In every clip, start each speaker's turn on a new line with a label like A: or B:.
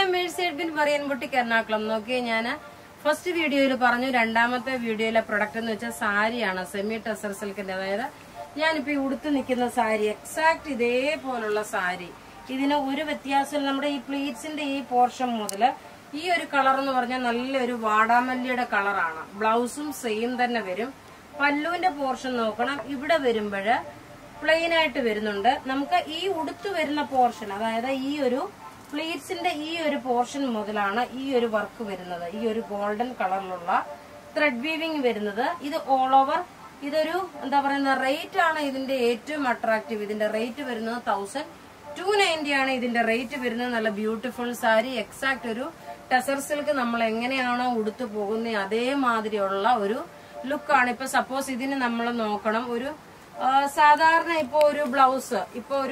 A: മേഴ്സൈഡ് മറിയൻ ബുട്ടിക്ക് എറണാകുളം നോക്കിയേ ഞാൻ ഫസ്റ്റ് വീഡിയോയിൽ പറഞ്ഞു രണ്ടാമത്തെ വീഡിയോയിലെ പ്രൊഡക്റ്റ് എന്ന് വെച്ചാൽ സാരിയാണ് സെമി ടെസർ സിൽക്കിന്റെ അതായത് ഞാനിപ്പോ ഈ ഉടുത്ത് നിൽക്കുന്ന സാരി എക്സാക്ട് ഇതേപോലുള്ള സാരി ഇതിന് ഒരു വ്യത്യാസം നമ്മുടെ ഈ പ്ലീറ്റ്സിന്റെ ഈ പോർഷൻ മുതല് ഈ ഒരു കളർ എന്ന് പറഞ്ഞാൽ നല്ലൊരു വാടാമല്ലിയുടെ കളറാണ് ബ്ലൗസും സെയിം തന്നെ വരും പല്ലുവിന്റെ പോർഷൻ നോക്കണം ഇവിടെ വരുമ്പോഴ് പ്ലെയിൻ ആയിട്ട് വരുന്നുണ്ട് നമുക്ക് ഈ ഉടുത്തു വരുന്ന പോർഷൻ അതായത് ഈ ഒരു പ്ലീറ്റ്സിന്റെ ഈ ഒരു പോർഷൻ മുതലാണ് ഈ ഒരു വർക്ക് വരുന്നത് ഈ ഒരു ഗോൾഡൻ കളറിലുള്ള ത്രെഡ് വീവിംഗ് വരുന്നത് ഇത് ഓൾ ഓവർ ഇതൊരു എന്താ പറയുന്ന റേറ്റ് ആണ് ഇതിന്റെ ഏറ്റവും അട്രാക്റ്റീവ് ഇതിന്റെ റേറ്റ് വരുന്നത് തൗസൻഡ് ടു നയൻറ്റി ആണ് ഇതിന്റെ റേറ്റ് വരുന്നത് നല്ല ബ്യൂട്ടിഫുൾ സാരി എക്സാക്ട് ഒരു ടെസർ സിൽക്ക് നമ്മൾ എങ്ങനെയാണോ ഉടുത്തു പോകുന്നത് അതേമാതിരിയുള്ള ഒരു ലുക്കാണ് ഇപ്പൊ സപ്പോസ് ഇതിന് നമ്മൾ നോക്കണം ഒരു ആ, സാധാരണ ഇപ്പൊ ഒരു ബ്ലൗസ് ഇപ്പൊ ഒരു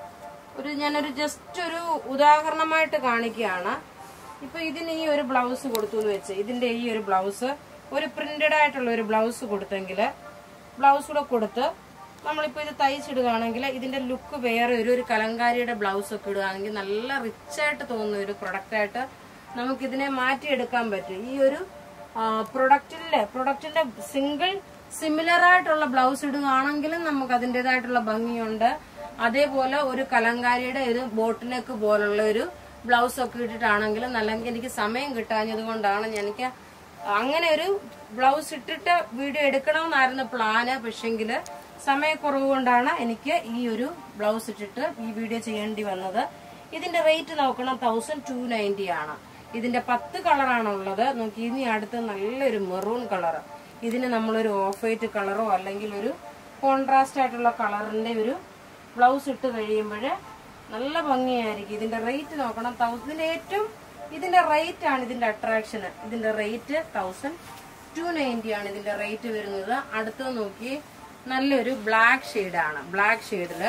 A: ഒരു ഞാനൊരു ജസ്റ്റ് ഒരു ഉദാഹരണമായിട്ട് കാണിക്കുകയാണ് ഇപ്പൊ ഇതിന് ഈ ഒരു ബ്ലൗസ് കൊടുത്തു എന്ന് വെച്ച് ഇതിന്റെ ഈ ഒരു ബ്ലൗസ് ഒരു പ്രിന്റഡ് ആയിട്ടുള്ള ഒരു ബ്ലൗസ് കൊടുത്തെങ്കിൽ ബ്ലൗസ് കൂടെ കൊടുത്ത് നമ്മളിപ്പോ ഇത് തയ്ച്ചിടുകയാണെങ്കിൽ ഇതിന്റെ ലുക്ക് വേറെ ഒരു ഒരു കലങ്കാരിയുടെ ബ്ലൗസ് ഒക്കെ ഇടുകയാണെങ്കിൽ നല്ല റിച്ച് ആയിട്ട് തോന്നുന്ന ഒരു പ്രൊഡക്റ്റ് ആയിട്ട് നമുക്കിതിനെ മാറ്റിയെടുക്കാൻ പറ്റും ഈ ഒരു പ്രൊഡക്റ്റിലെ പ്രൊഡക്റ്റിന്റെ സിംഗിൾ സിമിലർ ആയിട്ടുള്ള ബ്ലൗസ് ഇടുകയാണെങ്കിലും നമുക്ക് അതിൻ്റെതായിട്ടുള്ള ഭംഗിയുണ്ട് അതേപോലെ ഒരു കലങ്കാരിയുടെ ഒരു ബോട്ടിനെക്ക് പോലുള്ള ഒരു ബ്ലൗസ് ഒക്കെ ഇട്ടിട്ടാണെങ്കിലും നല്ല എനിക്ക് സമയം കിട്ടാഞ്ഞത് കൊണ്ടാണ് എനിക്ക് അങ്ങനെ ഒരു ബ്ലൗസ് ഇട്ടിട്ട് വീഡിയോ എടുക്കണമെന്നായിരുന്നു പ്ലാന് പക്ഷെങ്കില് സമയക്കുറവ് കൊണ്ടാണ് എനിക്ക് ഈ ഒരു ബ്ലൗസ് ഇട്ടിട്ട് ഈ വീഡിയോ ചെയ്യേണ്ടി വന്നത് ഇതിന്റെ റേറ്റ് നോക്കണം തൗസൻഡ് ടു നയൻറ്റി ആണ് ഇതിന്റെ പത്ത് കളറാണ് ഉള്ളത് നോക്കി ഇനി അടുത്ത് നല്ലൊരു മെറൂൺ കളർ ഇതിന് നമ്മളൊരു ഓഫ് വൈറ്റ് കളറോ അല്ലെങ്കിൽ ഒരു കോൺട്രാസ്റ്റ് ആയിട്ടുള്ള കളറിന്റെ ഒരു ബ്ലൗസ് ഇട്ട് കഴിയുമ്പോൾ നല്ല ഭംഗിയായിരിക്കും ഇതിന്റെ റേറ്റ് നോക്കണം തൗസൻഡിന്റെ ഏറ്റവും ഇതിന്റെ റേറ്റ് ആണ് ഇതിന്റെ അട്രാക്ഷൻ ഇതിന്റെ റേറ്റ് തൗസൻഡ് ടു നയൻറ്റി ആണ് ഇതിന്റെ റേറ്റ് വരുന്നത് അടുത്തത് നോക്കി നല്ലൊരു ബ്ലാക്ക് ആണ് ബ്ലാക്ക് ഷെയ്ഡില്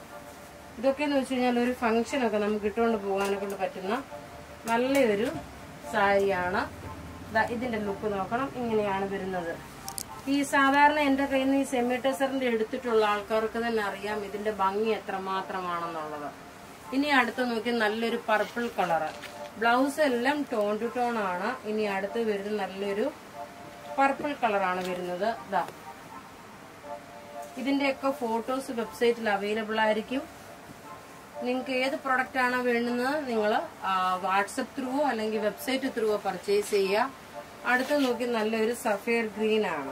A: ഇതൊക്കെ എന്ന് വെച്ച് കഴിഞ്ഞാൽ ഒരു ഫംഗ്ഷൻ ഒക്കെ നമുക്ക് ഇട്ടുകൊണ്ട് പോകാനെ കൊണ്ട് പറ്റുന്ന നല്ലൊരു സാരിയാണ് ദാ ഇതിന്റെ ലുക്ക് നോക്കണം ഇങ്ങനെയാണ് വരുന്നത് ഈ സാധാരണ എന്റെ കയ്യിൽ നിന്ന് ഈ സെമി ടെസറിന്റെ എടുത്തിട്ടുള്ള ആൾക്കാർക്ക് തന്നെ അറിയാം ഇതിന്റെ ഭംഗി എത്രമാത്രമാണെന്നുള്ളത് ഇനി അടുത്ത് നോക്കി നല്ലൊരു പർപ്പിൾ കളറ് ബ്ലൗസ് എല്ലാം ടോൺ ടു ടോൺ ആണ് ഇനി അടുത്ത് വരുന്നത് നല്ലൊരു പർപ്പിൾ കളറാണ് വരുന്നത് ദാ ഇതിന്റെയൊക്കെ ഫോട്ടോസ് വെബ്സൈറ്റിൽ അവൈലബിൾ ആയിരിക്കും നിങ്ങൾക്ക് ഏത് പ്രൊഡക്റ്റ് ആണോ വേണ്ടുന്നത് നിങ്ങൾ വാട്സപ്പ് ത്രൂവോ അല്ലെങ്കിൽ വെബ്സൈറ്റ് ത്രൂവോ പർച്ചേസ് ചെയ്യുക അടുത്ത് നോക്കി നല്ലൊരു സഫയർ ഗ്രീൻ ആണ്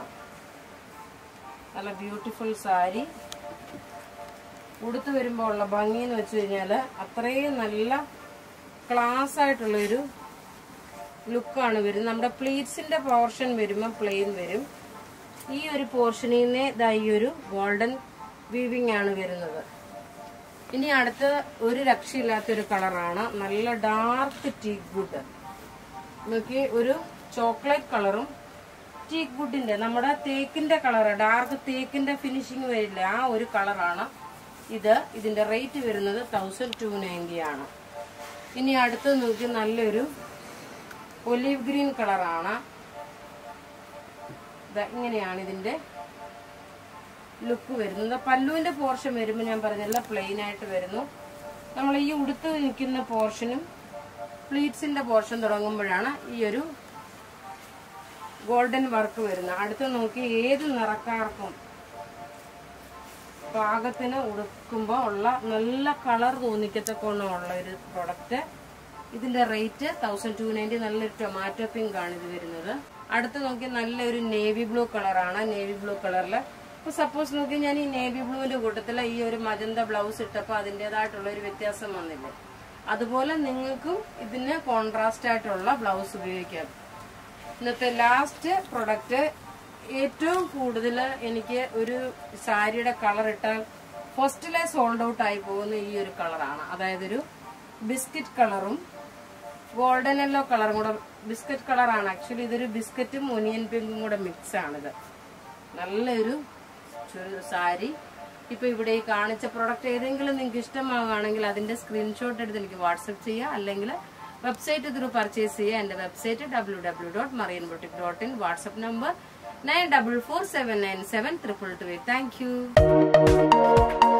A: നല്ല ബ്യൂട്ടിഫുൾ സാരി ഉടുത്തു വരുമ്പോൾ ഉള്ള ഭംഗി എന്ന് വെച്ച് കഴിഞ്ഞാൽ അത്രയും നല്ല ക്ലാസ് ആയിട്ടുള്ളൊരു ലുക്കാണ് വരുന്നത് നമ്മുടെ പ്ലീറ്റ്സിന്റെ പോർഷൻ വരുമ്പോൾ പ്ലെയിൻ വരും ഈ ഒരു പോർഷനിൽ നിന്ന് ഇതാ ഈ ഒരു ഗോൾഡൻ വീവിംഗ് ആണ് വരുന്നത് ഇനി അടുത്ത ഒരു രക്ഷയില്ലാത്തൊരു കളറാണ് നല്ല ഡാർക്ക് ടീക്ക് വുഡ് നോക്കി ഒരു ചോക്ലേറ്റ് കളറും ടീക്ക് വുഡിന്റെ നമ്മുടെ തേക്കിന്റെ കളർ ഡാർക്ക് തേക്കിന്റെ ഫിനിഷിങ് വരില്ല ആ ഒരു കളറാണ് ഇത് ഇതിന്റെ റേറ്റ് വരുന്നത് തൗസൻഡ് ടു നയൻറ്റി ആണ് ഇനി അടുത്ത് നോക്കി നല്ലൊരു ഒലീവ് ഗ്രീൻ കളറാണ് ദാ ഇങ്ങനെയാണ് ഇതിന്റെ ലുക്ക് വരുന്നത് പല്ലുവിന്റെ പോർഷൻ വരുമ്പോൾ ഞാൻ പറഞ്ഞല്ല പ്ലെയിൻ ആയിട്ട് വരുന്നു നമ്മൾ ഈ ഉടുത്ത് നിൽക്കുന്ന പോർഷനും പ്ലീറ്റ്സിന്റെ പോർഷൻ തുടങ്ങുമ്പോഴാണ് ഈ ഒരു ഗോൾഡൻ വർക്ക് വരുന്നത് അടുത്ത് നോക്കി ഏത് നിറക്കാർക്കും പാകത്തിന് ഉടുക്കുമ്പോൾ ഉള്ള നല്ല കളർ തോന്നിക്കത്തക്കോണമുള്ള ഒരു പ്രൊഡക്റ്റ് ഇതിന്റെ റേറ്റ് തൗസൻഡ് ടു നയൻറ്റി നല്ലൊരു ടൊമാറ്റോ പിങ്ക് ആണ് ഇത് വരുന്നത് അടുത്ത് നോക്കി നല്ലൊരു നേവി ബ്ലൂ കളറാണ് നേവി ബ്ലൂ കളറിൽ ഇപ്പൊ സപ്പോസ് നോക്കി ഞാൻ ഈ നേവി ബ്ലൂവിന്റെ കൂട്ടത്തിൽ ഈ ഒരു മജന്ത ബ്ലൗസ് ഇട്ടപ്പോൾ അതിൻ്റെതായിട്ടുള്ള ഒരു വ്യത്യാസം വന്നില്ലേ അതുപോലെ നിങ്ങൾക്കും ഇതിന് കോൺട്രാസ്റ്റ് ആയിട്ടുള്ള ബ്ലൗസ് ഉപയോഗിക്കാം ഇന്നത്തെ ലാസ്റ്റ് പ്രൊഡക്റ്റ് ഏറ്റവും കൂടുതൽ എനിക്ക് ഒരു സാരിയുടെ കളർ ഇട്ടാൽ ഫസ്റ്റിലെ സോൾഡ് ഔട്ട് ആയി പോകുന്ന ഈ ഒരു കളറാണ് അതായത് ഒരു ബിസ്ക്കറ്റ് കളറും ഗോൾഡൻ യെല്ലോ കളറും കൂടെ ബിസ്ക്കറ്റ് കളറാണ് ആക്ച്വലി ഇതൊരു ബിസ്ക്കറ്റും ഒനിയൻ പിങ്കും കൂടെ മിക്സ് ആണിത് നല്ലൊരു ചുരു- സാരി ഇപ്പൊ ഇവിടെ ഈ കാണിച്ച പ്രൊഡക്റ്റ് ഏതെങ്കിലും നിങ്ങൾക്ക് ഇഷ്ടമാവുകയാണെങ്കിൽ അതിന്റെ സ്ക്രീൻഷോട്ട് എടുത്ത് എനിക്ക് വാട്സപ്പ് ചെയ്യുക അല്ലെങ്കിൽ വെബ്സൈറ്റ് ത്രൂ പർച്ചേസ് ചെയ്യുക എന്റെ website W W dot Marian boutique dot in WhatsApp number nine double four seven nine seven triple two eight thank U